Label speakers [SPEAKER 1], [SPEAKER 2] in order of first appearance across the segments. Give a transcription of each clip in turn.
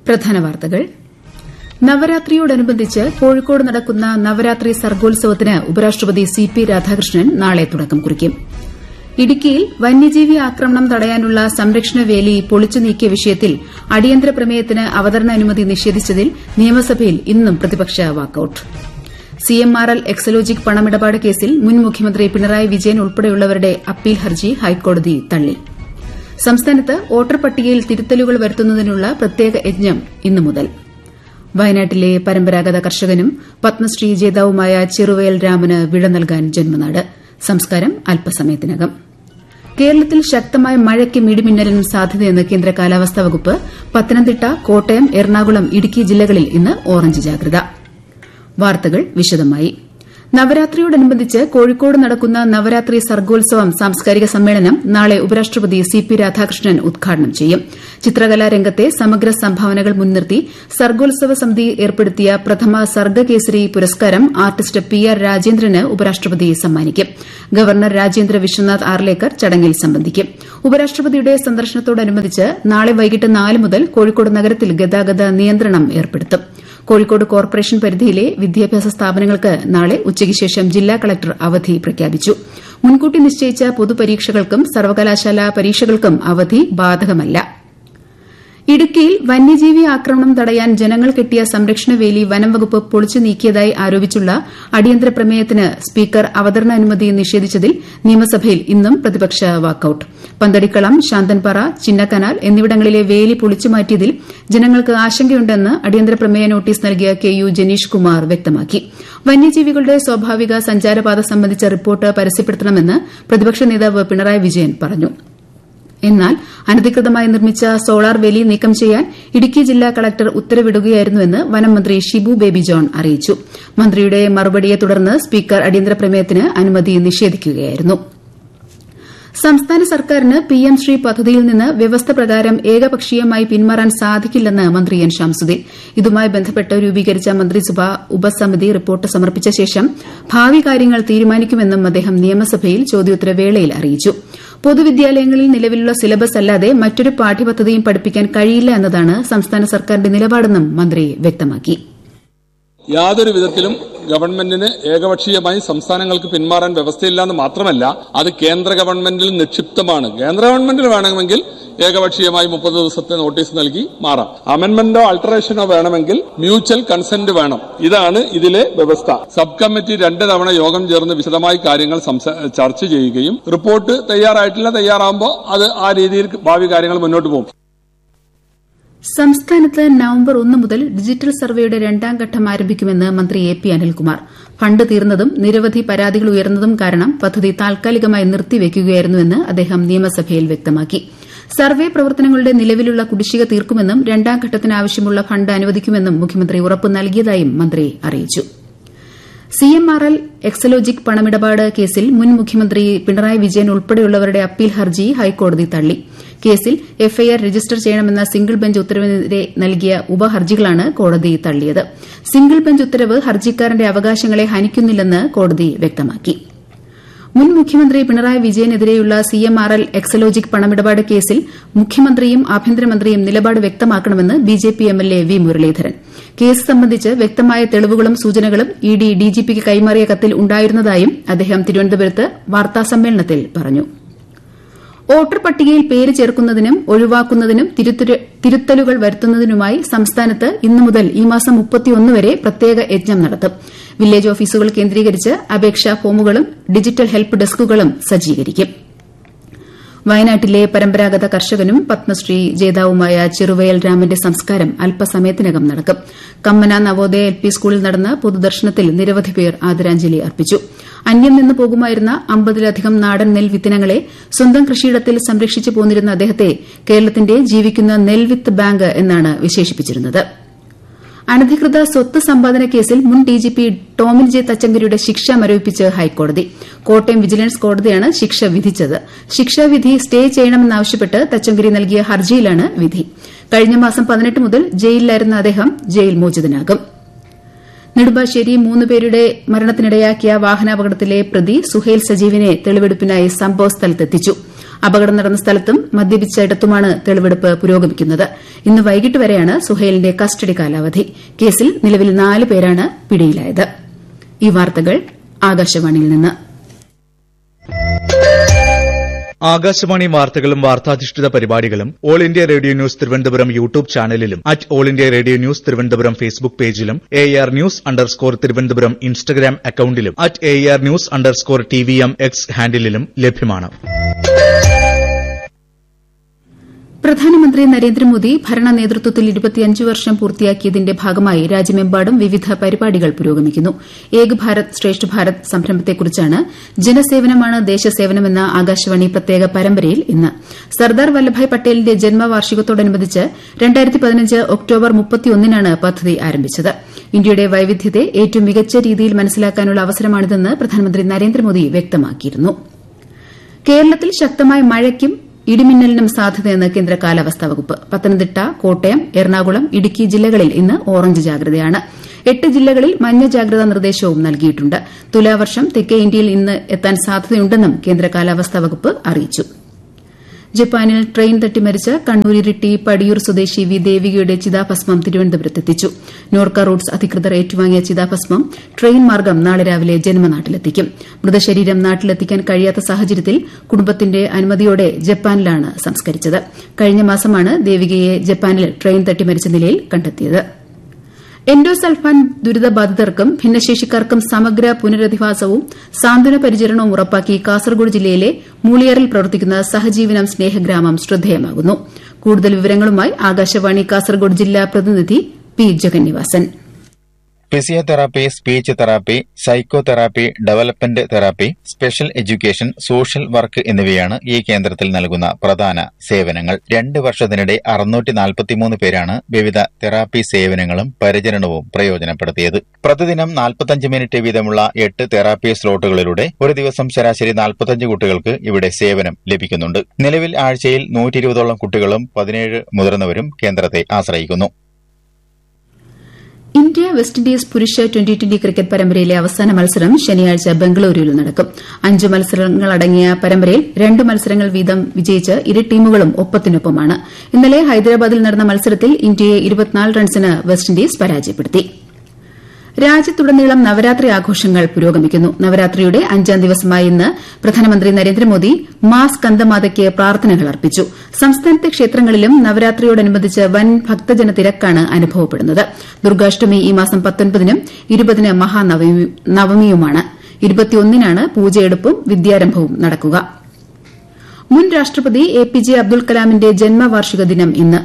[SPEAKER 1] പ്രധാന വാർത്തകൾ നവരാത്രിയോടനുബന്ധിച്ച് കോഴിക്കോട് നടക്കുന്ന നവരാത്രി സർഗോത്സവത്തിന് ഉപരാഷ്ട്രപതി സി പി രാധാകൃഷ്ണൻ നാളെ തുടക്കം കുറിക്കും ഇടുക്കിയിൽ വന്യജീവി ആക്രമണം തടയാനുള്ള സംരക്ഷണ വേലി പൊളിച്ചു നീക്കിയ വിഷയത്തിൽ അടിയന്തര പ്രമേയത്തിന് അവതരണാനുമതി നിഷേധിച്ചതിൽ നിയമസഭയിൽ ഇന്നും പ്രതിപക്ഷ വാക്കൌട്ട് സിഎംആർഎൽ എക്സലോജിക് പണമിടപാട് കേസിൽ മുൻ മുഖ്യമന്ത്രി പിണറായി വിജയൻ ഉൾപ്പെടെയുള്ളവരുടെ അപ്പീൽ ഹർജി ഹൈക്കോടതി തള്ളി സംസ്ഥാനത്ത് വോട്ടർ പട്ടികയിൽ തിരുത്തലുകൾ വരുത്തുന്നതിനുള്ള പ്രത്യേക യജ്ഞം ഇന്നു മുതൽ വയനാട്ടിലെ പരമ്പരാഗത കർഷകനും പത്മശ്രീ ജേതാവുമായ ചെറുവയൽ രാമന് വിട നൽകാൻ ജന്മനാട് സംസ്കാരം അല്പസമയത്തിനകം കേരളത്തിൽ ശക്തമായ മഴയ്ക്കും ഇടിമിന്നലിനും സാധ്യതയെന്ന് കേന്ദ്ര കാലാവസ്ഥാ വകുപ്പ് പത്തനംതിട്ട കോട്ടയം എറണാകുളം ഇടുക്കി ജില്ലകളിൽ ഇന്ന് ഓറഞ്ച് ജാഗ്രത വാർത്തകൾ വിശദമായി നവരാത്രിയോടനുബന്ധിച്ച് കോഴിക്കോട് നടക്കുന്ന നവരാത്രി സർഗോത്സവം സാംസ്കാരിക സമ്മേളനം നാളെ ഉപരാഷ്ട്രപതി സി പി രാധാകൃഷ്ണൻ ഉദ്ഘാടനം ചെയ്യും ചിത്രകലാ രംഗത്തെ സമഗ്ര സംഭാവനകൾ മുൻനിർത്തി സർഗോത്സവ സമിതി ഏർപ്പെടുത്തിയ പ്രഥമ സർഗകേസരി പുരസ്കാരം ആർട്ടിസ്റ്റ് പി ആർ രാജേന്ദ്രന് ഉപരാഷ്ട്രപതി സമ്മാനിക്കും ഗവർണർ രാജേന്ദ്ര വിശ്വനാഥ് ആർലേക്കർ ചടങ്ങിൽ സംബന്ധിക്കും ഉപരാഷ്ട്രപതിയുടെ സന്ദർശനത്തോടനുബന്ധിച്ച് നാളെ വൈകിട്ട് നാല് മുതൽ കോഴിക്കോട് നഗരത്തിൽ ഗതാഗത നിയന്ത്രണം ഏർപ്പെടുത്തും കോഴിക്കോട് കോർപ്പറേഷൻ പരിധിയിലെ വിദ്യാഭ്യാസ സ്ഥാപനങ്ങൾക്ക് നാളെ ഉച്ചയ്ക്ക് ശേഷം ജില്ലാ കളക്ടർ അവധി പ്രഖ്യാപിച്ചു മുൻകൂട്ടി നിശ്ചയിച്ച പൊതുപരീക്ഷകൾക്കും സർവകലാശാല പരീക്ഷകൾക്കും അവധി ബാധകമല്ല ഇടുക്കിയിൽ വന്യജീവി ആക്രമണം തടയാൻ ജനങ്ങൾ കെട്ടിയ സംരക്ഷണ വേലി വനം വകുപ്പ് പൊളിച്ചു നീക്കിയതായി ആരോപിച്ചുള്ള അടിയന്തര പ്രമേയത്തിന് സ്പീക്കർ അവതരണാനുമതി നിഷേധിച്ചതിൽ നിയമസഭയിൽ ഇന്നും പ്രതിപക്ഷ വാക്കൌട്ട് പന്തടിക്കളം ശാന്തൻപാറ ചിന്നക്കനാൽ എന്നിവിടങ്ങളിലെ വേലി പൊളിച്ചു മാറ്റിയതിൽ ജനങ്ങൾക്ക് ആശങ്കയുണ്ടെന്ന് അടിയന്തര പ്രമേയ നോട്ടീസ് നൽകിയ കെ യു ജനീഷ് കുമാർ വ്യക്തമാക്കി വന്യജീവികളുടെ സ്വാഭാവിക സഞ്ചാരപാത സംബന്ധിച്ച റിപ്പോർട്ട് പരസ്യപ്പെടുത്തണമെന്ന് പ്രതിപക്ഷ നേതാവ് പിണറായി വിജയൻ പറഞ്ഞു എന്നാൽ അനധികൃതമായി നിർമ്മിച്ച സോളാർ വേലി നീക്കം ചെയ്യാൻ ഇടുക്കി ജില്ലാ കളക്ടർ ഉത്തരവിടുകയായിരുന്നുവെന്ന് വനംമന്ത്രി ഷിബു ബേബി ജോൺ അറിയിച്ചു മന്ത്രിയുടെ മറുപടിയെ തുടർന്ന് സ്പീക്കർ അടിയന്തര പ്രമേയത്തിന് അനുമതി നിഷേധിക്കുകയായിരുന്നു സംസ്ഥാന സർക്കാരിന് പിഎം ശ്രീ പദ്ധതിയിൽ നിന്ന് വ്യവസ്ഥ പ്രകാരം ഏകപക്ഷീയമായി പിന്മാറാൻ സാധിക്കില്ലെന്ന് മന്ത്രി എൻ ഷംസുദ്ദീൻ ഇതുമായി ബന്ധപ്പെട്ട് രൂപീകരിച്ച മന്ത്രിസഭാ ഉപസമിതി റിപ്പോർട്ട് സമർപ്പിച്ച ശേഷം ഭാവി കാര്യങ്ങൾ തീരുമാനിക്കുമെന്നും അദ്ദേഹം നിയമസഭയിൽ ചോദ്യോത്തരവേളയിൽ അറിയിച്ചു പൊതുവിദ്യാലയങ്ങളിൽ നിലവിലുള്ള സിലബസ് അല്ലാതെ മറ്റൊരു പാഠ്യപദ്ധതിയും പഠിപ്പിക്കാൻ കഴിയില്ല എന്നതാണ് സംസ്ഥാന സർക്കാരിന്റെ നിലപാടെന്നും മന്ത്രി വ്യക്തമാക്കി
[SPEAKER 2] യാതൊരു വിധത്തിലും ഗവൺമെന്റിന് ഏകപക്ഷീയമായി സംസ്ഥാനങ്ങൾക്ക് പിന്മാറാൻ വ്യവസ്ഥയില്ലെന്ന് മാത്രമല്ല അത് കേന്ദ്ര ഗവൺമെന്റിൽ നിക്ഷിപ്തമാണ് കേന്ദ്ര ഗവൺമെന്റിന് വേണമെങ്കിൽ ഏകപക്ഷീയമായി മുപ്പത് ദിവസത്തെ നോട്ടീസ് നൽകി മാറാം അമെന്റ്മെന്റോ അൾട്ടറേഷനോ വേണമെങ്കിൽ മ്യൂച്വൽ കൺസെന്റ് വേണം ഇതാണ് ഇതിലെ വ്യവസ്ഥ സബ് കമ്മിറ്റി രണ്ട് തവണ യോഗം ചേർന്ന് വിശദമായി കാര്യങ്ങൾ ചർച്ച ചെയ്യുകയും റിപ്പോർട്ട് തയ്യാറായിട്ടില്ല തയ്യാറാകുമ്പോൾ അത് ആ രീതിയിൽ ഭാവി കാര്യങ്ങൾ മുന്നോട്ട് പോകും
[SPEAKER 1] സംസ്ഥാനത്ത് നവംബർ ഒന്ന് മുതൽ ഡിജിറ്റൽ സർവേയുടെ രണ്ടാം ഘട്ടം ആരംഭിക്കുമെന്ന് മന്ത്രി എ പി അനിൽകുമാർ ഫണ്ട് തീർന്നതും നിരവധി പരാതികൾ ഉയർന്നതും കാരണം പദ്ധതി താൽക്കാലികമായി നിർത്തിവെക്കുകയായിരുന്നുവെന്ന് അദ്ദേഹം നിയമസഭയിൽ വ്യക്തമാക്കി സർവേ പ്രവർത്തനങ്ങളുടെ നിലവിലുള്ള കുടിശ്ശിക തീർക്കുമെന്നും രണ്ടാം ഘട്ടത്തിന് ആവശ്യമുള്ള ഫണ്ട് അനുവദിക്കുമെന്നും മുഖ്യമന്ത്രി ഉറപ്പ് നൽകിയതായും മന്ത്രി അറിയിച്ചു സിഎംആർഎൽ എക്സലോജിക് പണമിടപാട് കേസിൽ മുൻ മുഖ്യമന്ത്രി പിണറായി വിജയൻ ഉൾപ്പെടെയുള്ളവരുടെ അപ്പീൽ ഹർജി ഹൈക്കോടതി തള്ളി കേസിൽ എഫ്ഐആർ രജിസ്റ്റർ ചെയ്യണമെന്ന സിംഗിൾ ബെഞ്ച് ഉത്തരവിനെതിരെ നൽകിയ ഉപഹർജികളാണ് കോടതി തള്ളിയത് സിംഗിൾ ബെഞ്ച് ഉത്തരവ് ഹർജിക്കാരന്റെ അവകാശങ്ങളെ ഹനിക്കുന്നില്ലെന്ന് കോടതി വ്യക്തമാക്കി മുൻ മുഖ്യമന്ത്രി പിണറായി വിജയനെതിരെയുള്ള സിഎംആർഎൽ എക്സലോജിക് പണമിടപാട് കേസിൽ മുഖ്യമന്ത്രിയും ആഭ്യന്തരമന്ത്രിയും നിലപാട് വ്യക്തമാക്കണമെന്ന് BJP MLA V Muraleedharan case സംബന്ധിച്ച് വ്യക്തമായ തെളിവുകളും സൂചനകളും ഇഡി ഡിജിപിക്ക് കൈമാറിയ കത്തിൽ ഉണ്ടായിരുന്നതായും അദ്ദേഹം തിരുവനന്തപുരത്ത് വാർത്താസമ്മേളനത്തിൽ പറഞ്ഞു വോട്ടർ പട്ടികയിൽ പേര് ചേർക്കുന്നതിനും ഒഴിവാക്കുന്നതിനും തിരുത്തലുകൾ വരുത്തുന്നതിനുമായി സംസ്ഥാനത്ത് ഇന്നു മുതൽ ഈ മാസം വരെ പ്രത്യേക യജ്ഞം നടത്തും വില്ലേജ് ഓഫീസുകൾ കേന്ദ്രീകരിച്ച് അപേക്ഷാ ഫോമുകളും ഡിജിറ്റൽ ഹെൽപ്പ് ഡെസ്കുകളും സജ്ജീകരിക്കും വയനാട്ടിലെ പരമ്പരാഗത കർഷകനും പത്മശ്രീ ജേതാവുമായ ചെറുവയൽ രാമന്റെ സംസ്കാരം അല്പസമയത്തിനകം നടക്കും കമ്മന നവോദയ എൽ പി സ്കൂളിൽ നടന്ന പൊതുദർശനത്തിൽ നിരവധി പേർ ആദരാഞ്ജലി അർപ്പിച്ചു അന്യം നിന്ന് പോകുമായിരുന്ന അമ്പതിലധികം നാടൻ നെൽ വിത്തിനങ്ങളെ സ്വന്തം കൃഷിയിടത്തിൽ സംരക്ഷിച്ചു പോന്നിരുന്ന അദ്ദേഹത്തെ കേരളത്തിന്റെ ജീവിക്കുന്ന നെൽവിത്ത് ബാങ്ക് എന്നാണ് വിശേഷിപ്പിച്ചിരുന്നത് അനധികൃത സ്വത്ത് സമ്പാദന കേസിൽ മുൻ ഡിജിപി ടോമിൻ ജെ തച്ചങ്കരിയുടെ ശിക്ഷ മരവിപ്പിച്ച് ഹൈക്കോടതി കോട്ടയം വിജിലൻസ് കോടതിയാണ് ശിക്ഷ വിധിച്ചത് ശിക്ഷാവിധി സ്റ്റേ ചെയ്യണമെന്നാവശ്യപ്പെട്ട് തച്ചങ്കരി നൽകിയ ഹർജിയിലാണ് വിധി കഴിഞ്ഞ മാസം പതിനെട്ട് മുതൽ ജയിലിലായിരുന്ന അദ്ദേഹം ജയിൽ മോചിതനാകും നെടുമ്പാശ്ശേരി മൂന്ന് പേരുടെ മരണത്തിനിടയാക്കിയ വാഹനാപകടത്തിലെ പ്രതി സുഹേൽ സജീവിനെ തെളിവെടുപ്പിനായി സംഭവ സ്ഥലത്തെത്തിച്ചു അപകടം നടന്ന സ്ഥലത്തും മദ്യപിച്ച ഇടത്തുമാണ് തെളിവെടുപ്പ് പുരോഗമിക്കുന്നത് ഇന്ന് വൈകിട്ട് വരെയാണ് സുഹൈലിന്റെ കസ്റ്റഡി കാലാവധി കേസിൽ നിലവിൽ നാല് പേരാണ് പിടിയിലായത് ഈ വാർത്തകൾ ആകാശവാണിയിൽ നിന്ന്
[SPEAKER 3] ആകാശവാണി വാർത്തകളും വാർത്താധിഷ്ഠിത പരിപാടികളും All India Radio news Thiruvananthapuram YouTube ചാനലിലും at All India Radio news Thiruvananthapuram Facebook പേജിലും A R news underscore Thiruvananthapuram Instagram അക്കൌണ്ടിലും at A R news underscore T V M X ഹാൻഡിലും ലഭ്യമാണ്
[SPEAKER 1] പ്രധാനമന്ത്രി നരേന്ദ്രമോദി ഭരണ നേതൃത്വത്തിൽ ഇരുപത്തിയഞ്ച് വർഷം പൂർത്തിയാക്കിയതിന്റെ ഭാഗമായി രാജ്യമെമ്പാടും വിവിധ പരിപാടികൾ പുരോഗമിക്കുന്നു ഏക് ഭാരത് ശ്രേഷ്ഠ ഭാരത് സംരംഭത്തെക്കുറിച്ചാണ് ജനസേവനമാണ് ദേശസേവനമെന്ന ആകാശവാണി പ്രത്യേക പരമ്പരയിൽ ഇന്ന് സർദാർ വല്ലഭായ് പട്ടേലിന്റെ ജന്മവാർഷികത്തോടനുബന്ധിച്ച് ഒക്ടോബർ മുപ്പത്തിയൊന്നിനാണ് പദ്ധതി ആരംഭിച്ചത് ഇന്ത്യയുടെ വൈവിധ്യത്തെ ഏറ്റവും മികച്ച രീതിയിൽ മനസ്സിലാക്കാനുള്ള അവസരമാണിതെന്ന് പ്രധാനമന്ത്രി നരേന്ദ്രമോദി വ്യക്തമാക്കിയിരുന്നു കേരളത്തിൽ ശക്തമായ മഴയ്ക്കും ഇടിമിന്നലിനും സാധ്യതയെന്ന് കേന്ദ്ര കാലാവസ്ഥാ വകുപ്പ് പത്തനംതിട്ട കോട്ടയം എറണാകുളം ഇടുക്കി ജില്ലകളിൽ ഇന്ന് ഓറഞ്ച് ജാഗ്രതയാണ് എട്ട് ജില്ലകളിൽ മഞ്ഞ ജാഗ്രതാ നിർദ്ദേശവും നൽകിയിട്ടുണ്ട് തുലാവർഷം തെക്കേ ഇന്ത്യയിൽ ഇന്ന് എത്താൻ സാധ്യതയുണ്ടെന്നും കേന്ദ്ര കാലാവസ്ഥാ വകുപ്പ് അറിയിച്ചു ജപ്പാനിൽ ട്രെയിൻ തട്ടി മരിച്ച കണ്ണൂർ ഇരിട്ടി പടിയൂർ സ്വദേശി വി ദേവികയുടെ ചിതാഭസ്മം തിരുവനന്തപുരത്തെത്തിച്ചു നോർക്ക റൂട്ട്സ് അധികൃതർ ഏറ്റുവാങ്ങിയ ചിതാഭസ്മം ട്രെയിൻ മാർഗം നാളെ രാവിലെ ജന്മനാട്ടിലെത്തിക്കും മൃതശരീരം നാട്ടിലെത്തിക്കാൻ കഴിയാത്ത സാഹചര്യത്തിൽ കുടുംബത്തിന്റെ അനുമതിയോടെ ജപ്പാനിലാണ് സംസ്കരിച്ചത് കഴിഞ്ഞ മാസമാണ് ദേവികയെ ജപ്പാനിൽ ട്രെയിൻ തട്ടി മരിച്ച നിലയിൽ കണ്ടെത്തിയത് എൻഡോസൾഫാൻ ദുരിതബാധിതർക്കും ഭിന്നശേഷിക്കാർക്കും സമഗ്ര പുനരധിവാസവും സാന്ത്വന പരിചരണവും ഉറപ്പാക്കി കാസർഗോഡ് ജില്ലയിലെ മൂളിയാറിൽ പ്രവർത്തിക്കുന്ന സഹജീവനം സ്നേഹഗ്രാമം ശ്രദ്ധേയമാകുന്നു കൂടുതൽ വിവരങ്ങളുമായി ആകാശവാണി കാസർഗോഡ് ജില്ലാ പ്രതിനിധി P Jagannivasan
[SPEAKER 4] physiotherapy speech therapy psycho therapy development therapy special education social work എന്നിവയാണ് ഈ കേന്ദ്രത്തിൽ നൽകുന്ന പ്രധാന സേവനങ്ങൾ രണ്ട് വർഷത്തിനിടെ അറുന്നൂറ്റി നാൽപ്പത്തിമൂന്ന് പേരാണ് വിവിധ തെറാപ്പി സേവനങ്ങളും പരിചരണവും പ്രയോജനപ്പെടുത്തിയത് പ്രതിദിനം നാൽപ്പത്തഞ്ച് മിനിറ്റ് വീതമുള്ള എട്ട് തെറാപ്പി സ്ലോട്ടുകളിലൂടെ ഒരു ദിവസം ശരാശരി നാൽപ്പത്തഞ്ച് കുട്ടികൾക്ക് ഇവിടെ സേവനം ലഭിക്കുന്നുണ്ട് നിലവിൽ ആഴ്ചയിൽ നൂറ്റി ഇരുപതോളം കുട്ടികളും പതിനേഴ് മുതിർന്നവരും കേന്ദ്രത്തെ ആശ്രയിക്കുന്നു
[SPEAKER 1] ഇന്ത്യ വെസ്റ്റ് ഇൻഡീസ് പുരുഷ ട്വന്റി ട്വന്റി ക്രിക്കറ്റ് പരമ്പരയിലെ അവസാന മത്സരം ശനിയാഴ്ച ബംഗളൂരുവിൽ നടക്കും അഞ്ച് മത്സരങ്ങളടങ്ങിയ പരമ്പരയിൽ രണ്ട് മത്സരങ്ങൾ വീതം വിജയിച്ച് ഇരു ടീമുകളും ഒപ്പത്തിനൊപ്പമാണ് ഇന്നലെ ഹൈദരാബാദിൽ നടന്ന മത്സരത്തിൽ ഇന്ത്യയെ റൺസിന് വെസ്റ്റ് ഇൻഡീസ് പരാജയപ്പെടുത്തി രാജ്യത്തുടനീളം നവരാത്രി ആഘോഷങ്ങൾ പുരോഗമിക്കുന്നു നവരാത്രിയുടെ അഞ്ചാം ദിവസമായ ഇന്ന് പ്രധാനമന്ത്രി നരേന്ദ്രമോദി മാ സ്കന്ദമാതയ്ക്ക് പ്രാർത്ഥനകൾ അർപ്പിച്ചു സംസ്ഥാനത്തെ ക്ഷേത്രങ്ങളിലും നവരാത്രിയോടനുബന്ധിച്ച് വൻ ഭക്തജന തിരക്കാണ് അനുഭവപ്പെടുന്നത് ദുർഗാഷ്ടമി ഈ മാസം പത്തൊൻപതിനും ഇരുപതിന് മഹാനവമിയുമാണ് ഇരുപത്തിയൊന്നിനാണ് പൂജയെടുപ്പും വിദ്യാരംഭവും നടക്കുക മുൻ രാഷ്ട്രപതി എ പി ജെ അബ്ദുൽ കലാമിന്റെ ജന്മവാർഷിക ദിനം ഇന്ന്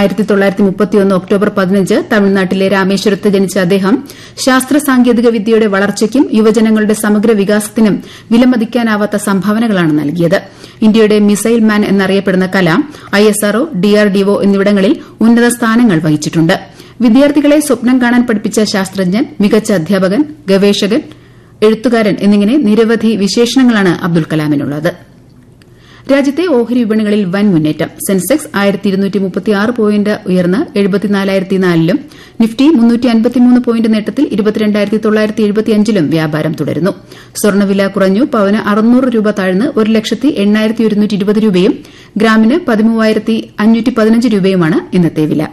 [SPEAKER 1] ഒക്ടോബർ പതിനഞ്ച് തമിഴ്നാട്ടിലെ രാമേശ്വരത്ത് ജനിച്ച അദ്ദേഹം ശാസ്ത്ര സാങ്കേതിക വിദ്യയുടെ വളർച്ചയ്ക്കും യുവജനങ്ങളുടെ സമഗ്ര വികാസത്തിനും വിലമതിക്കാനാവാത്ത സംഭാവനകളാണ് നൽകിയത് ഇന്ത്യയുടെ മിസൈൽ മാൻ എന്നറിയപ്പെടുന്ന കലാം ഐഎസ്ആർഒ ഡിആർഡിഒ എന്നിവിടങ്ങളിൽ ഉന്നത സ്ഥാനങ്ങൾ വഹിച്ചിട്ടുണ്ട് വിദ്യാർത്ഥികളെ സ്വപ്നം കാണാൻ പഠിപ്പിച്ച ശാസ്ത്രജ്ഞൻ മികച്ച അധ്യാപകൻ ഗവേഷകൻ എഴുത്തുകാരൻ എന്നിങ്ങനെ നിരവധി വിശേഷണങ്ങളാണ് അബ്ദുൽ കലാമിനുള്ളത് രാജ്യത്തെ ഓഹരി വിപണികളിൽ വൻ മുന്നേറ്റം സെൻസെക്സ് പോയിന്റ് ഉയർന്ന് ലും നിഫ്റ്റി പോയിന്റ് നേട്ടത്തിൽ ലും വ്യാപാരം തുടരുന്നു സ്വർണ്ണവില കുറഞ്ഞു പവന് അറുന്നൂറ് രൂപ താഴ്ന്ന് ഒരു ലക്ഷത്തി എണ്ണായിരത്തി ഒരുന്നൂറ്റി ഇരുപത് രൂപയും ഗ്രാമിന് പതിമൂവായിരത്തി അഞ്ഞൂറ്റി പതിനഞ്ച് രൂപയുമാണ് ഇന്നത്തെ വില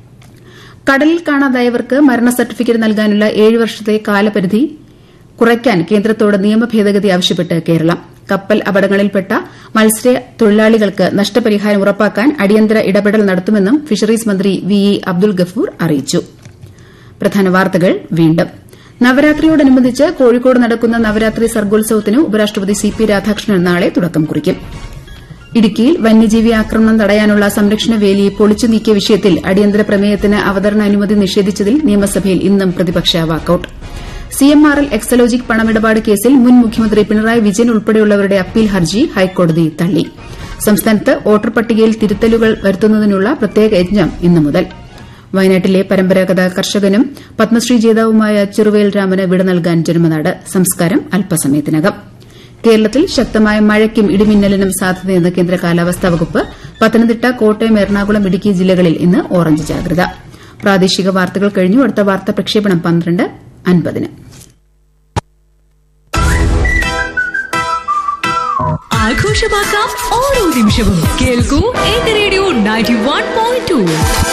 [SPEAKER 1] കടലിൽ കാണാതായവർക്ക് മരണ സർട്ടിഫിക്കറ്റ് നൽകാനുള്ള ഏഴ് വർഷത്തെ കാലപരിധി കുറയ്ക്കാൻ കേന്ദ്രത്തോട് നിയമ ഭേദഗതി ആവശ്യപ്പെട്ട് കേരളം കപ്പൽ അപകടങ്ങളിൽപ്പെട്ട മത്സ്യ തൊഴിലാളികൾക്ക് നഷ്ടപരിഹാരം ഉറപ്പാക്കാൻ അടിയന്തര ഇടപെടൽ നടത്തുമെന്നും ഫിഷറീസ് മന്ത്രി വി ഇ അബ്ദുൽ ഗഫൂർ അറിയിച്ചു പ്രധാന വാർത്തകൾ വീണ്ടും നവരാത്രിയോടനുബന്ധിച്ച് കോഴിക്കോട് നടക്കുന്ന നവരാത്രി സർഗോത്സവത്തിന് ഉപരാഷ്ട്രപതി സി പി രാധാകൃഷ്ണൻ നാളെ തുടക്കം കുറിക്കും ഇടുക്കിയിൽ വന്യജീവി ആക്രമണം തടയാനുള്ള സംരക്ഷണ വേലി പൊളിച്ചു നീക്കിയ വിഷയത്തിൽ അടിയന്തര പ്രമേയത്തിന് അവതരണ അനുമതി നിഷേധിച്ചതിൽ നിയമസഭയിൽ ഇന്നും പ്രതിപക്ഷ വാക്കൌട്ട് സിഎംആർഎൽ എക്സലോജിക് പണമിടപാട് കേസിൽ മുൻ മുഖ്യമന്ത്രി പിണറായി വിജയൻ ഉൾപ്പെടെയുള്ളവരുടെ അപ്പീൽ ഹർജി ഹൈക്കോടതി തള്ളി സംസ്ഥാനത്ത് വോട്ടർ പട്ടികയിൽ തിരുത്തലുകൾ വരുത്തുന്നതിനുള്ള പ്രത്യേക യജ്ഞം ഇന്നു മുതൽ വയനാട്ടിലെ പരമ്പരാഗത കർഷകനും പത്മശ്രീ ജേതാവുമായ ചെറുവേൽ രാമന് വിട നൽകാൻ ജന്മനാട് സംസ്കാരം അല്പസമയത്തിനകം കേരളത്തിൽ ശക്തമായ മഴയ്ക്കും ഇടിമിന്നലിനും സാധ്യതയെന്ന് കേന്ദ്ര കാലാവസ്ഥാ വകുപ്പ് പത്തനംതിട്ട കോട്ടയം എറണാകുളം ഇടുക്കി ജില്ലകളിൽ ഇന്ന് ഓറഞ്ച് ജാഗ്രത പ്രാദേശിക വാർത്തകൾ കഴിഞ്ഞു അടുത്ത വാർത്താ പ്രക്ഷേപണം പന്ത്രണ്ട് അൻപതിന്
[SPEAKER 5] ആഘോഷ ആഘോഷമാക്കാം ഓരോ നിമിഷവും കേൾക്കൂ എന്റെ radio ninety one point to